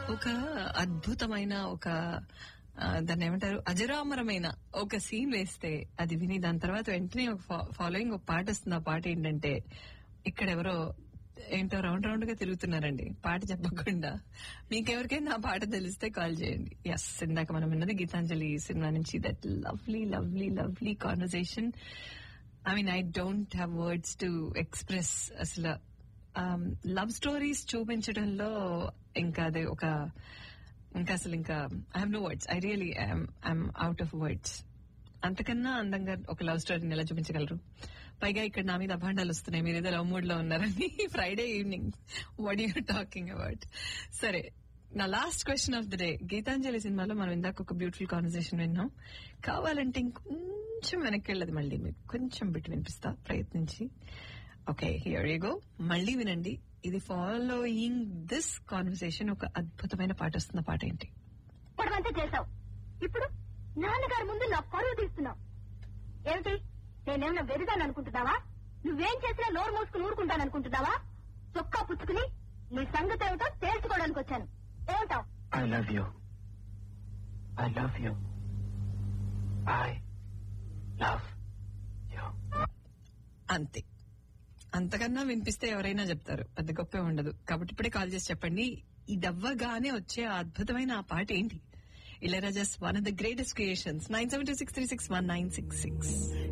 ఒక అద్భుతమైన ఒక ఆ, దాన్ని ఏమంటారు అజరామరమైన ఒక సీన్ వేస్తే అది విని దాని తర్వాత వెంటనే ఒక ఫాలోయింగ్ ఒక పాట వస్తుంది ఆ పాట ఏంటంటే ఇక్కడ ఎవరో ఏంటో రౌండ్ రౌండ్ గా తిరుగుతున్నారండి పాట చెప్పకుండా మీకెవరికైనా ఆ పాట తెలిస్తే కాల్ చేయండి ఎస్ ఇందాక మనం విన్నది గీతాంజలి సినిమా నుంచి that lovely lovely lovely conversation I mean I don't have words to express అసలు లవ్ స్టోరీస్ చూపించడంలో ఇంకా అదే ఒక ఇంకా అసలు ఇంకా I have no words I really I'm out of words అంతకన్నా అందంగా ఒక లవ్ స్టోరీని ఎలా చూపించగలరు పైగా ఇక్కడ నా మీద అభాండాలు వస్తున్నాయి మీరు ఏదో లవ్ మూడ్ లో ఉన్నారని Friday evening what you talking about సరే నా last question of the day Geetanjali సినిమాలో మనం ఇందాక ఒక బ్యూటిఫుల్ కాన్వర్సేషన్ విన్నాం కావాలంటే ఇంకొంచెం వెనక్కి వెళ్ళదు మళ్ళీ మీకు కొంచెం బిట్ వినిపిస్తా ప్రయత్నించి ఓకే హియర్ యూ గో మళ్ళీ వినండి ఇది ఫాలోయింగ్ దిస్ కాన్వర్సేషన్ ఒక అద్భుతమైన పాట వస్తున్న పాట ఏంటి పొడవంతా చేశావు ఇప్పుడు నాన్నగారి ముందు నా పరువు తీస్తున్నావు ఏమిటి నేనేమన్నా వెరుదాను అనుకుంటున్నావా నువ్వేం చేసినా నోరు మూసుకుని ఊరుకుంటాను అనుకుంటున్నావా చొక్కా పుచ్చుకుని నీ సంగతి ఏమిటో తేల్చుకోవడానికి వచ్చాను ఏమంటావు I love you. I love you. I love you. అంతే అంతకన్నా వినిపిస్తే ఎవరైనా చెప్తారు పెద్ద గొప్పే ఉండదు కాబట్టి ఇప్పుడే కాల్ చేసి చెప్పండి ఇదవ్వగానే వచ్చే ఆ అద్భుతమైన ఆ పాట ఏంటి Ilayaraja's one of the greatest creations nine seven two six three six one nine six six